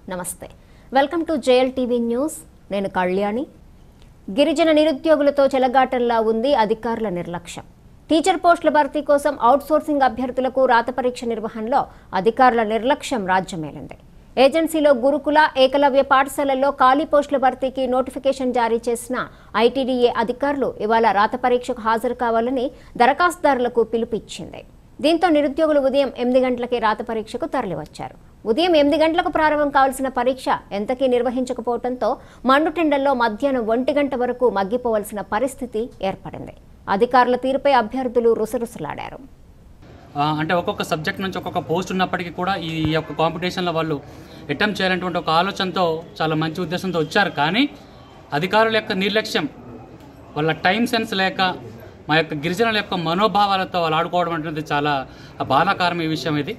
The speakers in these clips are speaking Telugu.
నమస్తే welcome to JL TV news నేను కళ్యాణి గిరిజన నిరుద్యోగులతో చెలగాటంలా ఉంది అధికారుల నిర్లక్ష్యం టీచర్ పోస్టుల భర్తీ కోసం అవుట్సోర్సింగ్ అభ్యర్థులకు రాత పరీక్ష నిర్వహణలో అధికారుల నిర్లక్ష్యం రాజ్యమేలింది ఏజెన్సీలో గురుకుల ఏకలవ్య పాఠశాలల్లో ఖాళీ పోస్టుల భర్తీకి నోటిఫికేషన్ జారీ చేసిన ఐటీడీఏ అధికారులు ఇవాళ రాత పరీక్షకు హాజరు కావాలని దరఖాస్తుదారులకు పిలుపు ఇచ్చింది దీంతో నిరుద్యోగులు ఉదయం ఎనిమిది గంటలకే రాత పరీక్షకు తరలివచ్చారు ఉదయం ఎనిమిది గంటలకు ప్రారంభం కావాల్సిన పరీక్ష ఎంతకీ నిర్వహించకపోవడంతో మండుటెండల్లో మధ్యాహ్నం ఒంటి గంట వరకు మగ్గిపోవలసిన పరిస్థితి ఏర్పడింది అధికారుల తీరుపై అభ్యర్థులు రుసరుసలాడారు ఆ, అంటే ఒక్కొక్క సబ్జెక్ట్ నుంచి ఒక్కొక్క పోస్ట్ ఉన్నప్పటికీ కూడా ఈ యొక్క కాంపిటీషన్లో వాళ్ళు అటెంప్ట్ చేయాలనేటువంటి ఒక ఆలోచనతో చాలా మంచి ఉద్దేశంతో వచ్చారు కానీ అధికారుల యొక్క నిర్లక్ష్యం వాళ్ళ టైం సెన్స్ లేక మా యొక్క గిరిజనుల యొక్క మనోభావాలతో వాళ్ళు ఆడుకోవడం అనేది చాలా బాధాకరం ఈ విషయం ఇది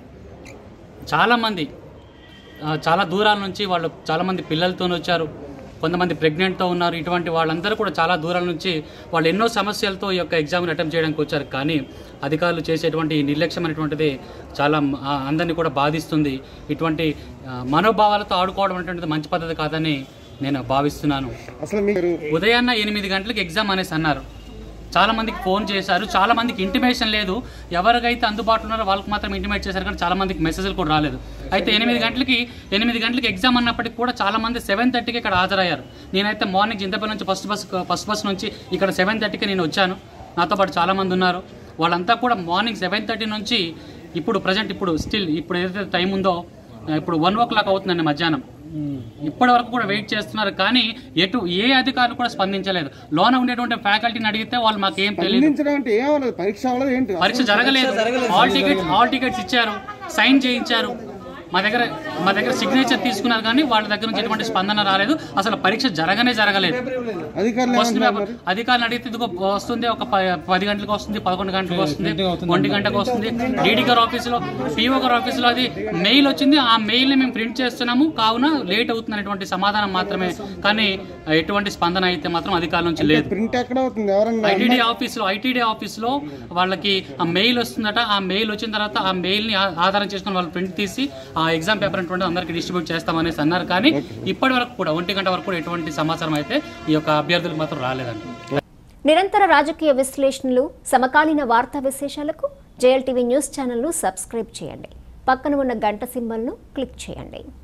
చాలామంది ఆ, చాలా దూరాల నుంచి వాళ్ళు చాలామంది పిల్లలతో వచ్చారు కొంతమంది ప్రెగ్నెంట్తో ఉన్నారు ఇటువంటి వాళ్ళందరూ కూడా చాలా దూరాల నుంచి వాళ్ళు ఎన్నో సమస్యలతో ఈ యొక్క ఎగ్జామ్ని అటెంప్ట్ చేయడానికి వచ్చారు కానీ అధికారులు చేసేటువంటి ఈ నిర్లక్ష్యం అనేటువంటిది చాలా ఆ, అందరినీ కూడా బాధిస్తుంది ఇటువంటి ఆ, మనోభావాలతో ఆడుకోవడం అనేటువంటిది మంచి పద్ధతి కాదని నేను భావిస్తున్నాను అసలు మీరు ఉదయాన్న ఎనిమిది గంటలకు ఎగ్జామ్ అనేసి అన్నారు చాలా మందికి ఫోన్ చేశారు చాలా మందికి ఇంటిమేషన్ లేదు ఎవరికైతే అందుబాటులో ఉన్నారో వాళ్ళకి మాత్రం ఇంటిమేట్ చేశారు కానీ చాలా మందికి మెసేజ్లు కూడా రాలేదు అయితే ఎనిమిది గంటలకి ఎనిమిది గంటలకి ఎగ్జామ్ అన్నప్పటికీ కూడా చాలా మంది సెవెన్ థర్టీకి ఇక్కడ హాజరయ్యారు నేనైతే మార్నింగ్ చింతపల్లి నుంచి ఫస్ట్ బస్ ఫస్ట్ బస్ నుంచి ఇక్కడ సెవెన్ థర్టీకి నేను వచ్చాను నాతో పాటు చాలా మంది ఉన్నారు వాళ్ళంతా కూడా మార్నింగ్ సెవెన్ థర్టీ నుంచి ఇప్పుడు ప్రజెంట్ ఇప్పుడు స్టిల్ ఇప్పుడు ఏదైతే టైం ఉందో ఇప్పుడు వన్ ఓ క్లాక్ అవుతుందండి మధ్యాహ్నం ఇప్పటి వరకు కూడా వెయిట్ చేస్తున్నారు కానీ ఎటు ఏ అధికారులు కూడా స్పందించలేదు లోన ఉండేటువంటి ఫ్యాకల్టీని అడిగితే వాళ్ళు మాకు ఏం తెలియదు స్పందించడం అంటే ఏం అవ్వలేదు పరీక్ష అవ్వలేదు ఏంటి పరీక్ష జరగలేదు హాల్ టికెట్స్ హాల్ టికెట్స్ ఇచ్చారు సైన్ చేయించారు మా దగ్గర మా దగ్గర సిగ్నేచర్ తీసుకున్నారు కానీ వాళ్ళ దగ్గర నుంచి ఎటువంటి స్పందన రాలేదు అసలు పరీక్ష జరగనే జరగలేదు అధికారులు క్వశ్చన్ ఏమంటున్నారు పేపర్ అధికారులు అడిగితే ఇదిగో వస్తుంది ఒక ప- పది గంటలకు వస్తుంది పదకొండు గంటలకు వస్తుంది ఒంటి గంటకు వస్తుంది డీడీ గారి ఆఫీసులో పీఓ గారి ఆఫీసులో అది మెయిల్ వచ్చింది ఆ మెయిల్ ని మేము ప్రింట్ చేస్తున్నాము కావున లేట్ అవుతుంది అనేటువంటి సమాధానం మాత్రమే కానీ ఎటువంటి స్పందన అయితే మాత్రం అధికారుల నుంచి లేదు ప్రింట్ ఎక్కడ అవుతుంది ఎవరన్నా ఐటీడీ ఆఫీస్లో ఐటీడీ ఆఫీస్లో వాళ్ళకి ఆ మెయిల్ వస్తుందట ఆ మెయిల్ వచ్చిన తర్వాత ఆ మెయిల్ని ఆ- ఆధారం చేసుకొని వాళ్ళు ప్రింట్ తీసి ఆ ఎగ్జామ్ పేపర్ అటువంటి అందరికి డిస్ట్రిబ్యూట్ చేస్తామనేసి అన్నారు కానీ ఇప్పటి వరకు కూడా ఒంటి గంట వరకు కూడా ఎటువంటి సమాచారం అయితే ఈ యొక్క అభ్యర్థులకు మాత్రం రాలేదండి నిరంతర రాజకీయ విశ్లేషణలు సమకాలీన వార్తా విశేషాలకు జేఎల్ టీవీ న్యూస్ ఛానల్ను సబ్స్క్రైబ్ చేయండి పక్కన ఉన్న గంట సింబల్ను క్లిక్ చేయండి